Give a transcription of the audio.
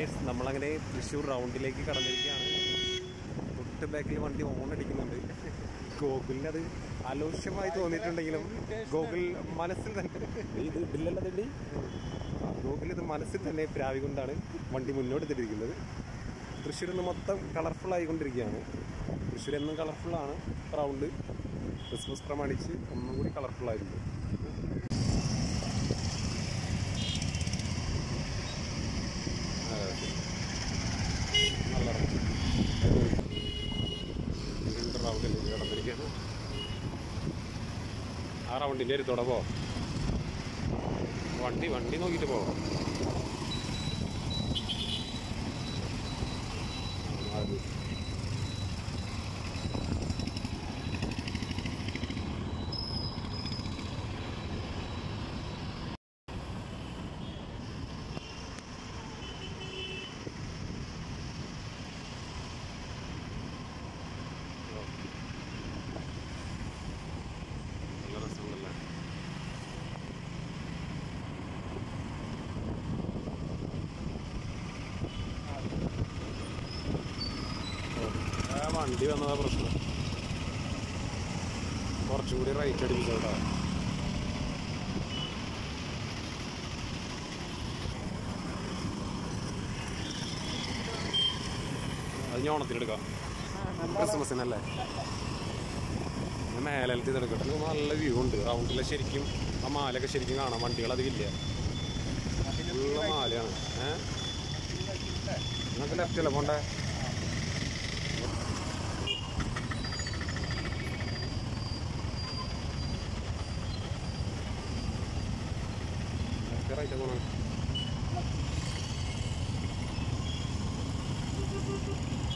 guys നമ്മളങ്ങനെ തൃശ്ശൂർ റൗണ്ടിലേക്ക് കടന്നിരിക്കുകയാണ് തൊട്ട് ബാക്കിൽ വണ്ടി ഓൺ അടിക്കുന്നുണ്ട് ഗോകുലിന് അത് അലോഷ്യമായി തോന്നിയിട്ടുണ്ടെങ്കിലും ഗോകുൽ മനസ്സിൽ തന്നെ ഇത് ഇതില്ലല്ലോ തണ്ടി ഗോകുൽ ഇത് മനസ്സിൽ തന്നെ പ്രാവി കൊണ്ടാണ് വണ്ടി മുന്നോട്ട് തിരിക്കുന്നത് തൃശ്ശൂർ ഇന്ന് മൊത്തം കളർഫുൾ ആയിക്കൊണ്ടിരിക്കുകയാണ് തൃശ്ശൂർ എന്നും കളർഫുള്ളാണ് റൗണ്ട് ക്രിസ്മസ് പ്രമാണിച്ച് ഒന്നും കൂടി കളർഫുൾ ആയിരുന്നു നല്ല രണ്ട് റൗണ്ടിൽ കിടന്നിരിക്കുകയാണ് ആ റൗണ്ടിൻ്റെ ഒരു തുടവോ വണ്ടി വണ്ടി നോക്കിയിട്ട് പോവാം അത് നല്ല രസമുണ്ടല്ലേ ആ വണ്ടി വന്നതാ പ്രശ്നം കുറച്ചും കൂടി റൈറ്റ് അടിപ്പിച്ചോട്ടാ അത് ഞാൻ ഓണത്തിനെടുക്കാം ക്രിസ്മസിനല്ലേ ഞാൻ മേലലത്ത് ഇതെടുക്കട്ടെ ഇത് നല്ല വ്യൂ ഉണ്ട് റൗണ്ടിലെ ശരിക്കും ആ മാലൊക്കെ ശരിക്കും കാണാം വണ്ടികൾ അധികമില്ല ഉള്ള മാലയാണ് ഏഹ് നിങ്ങൾക്ക് ലെഫ്റ്റ് അല്ലേ പോണ്ടേ ലെഫ്റ്റ് റൈറ്റ് പോകണം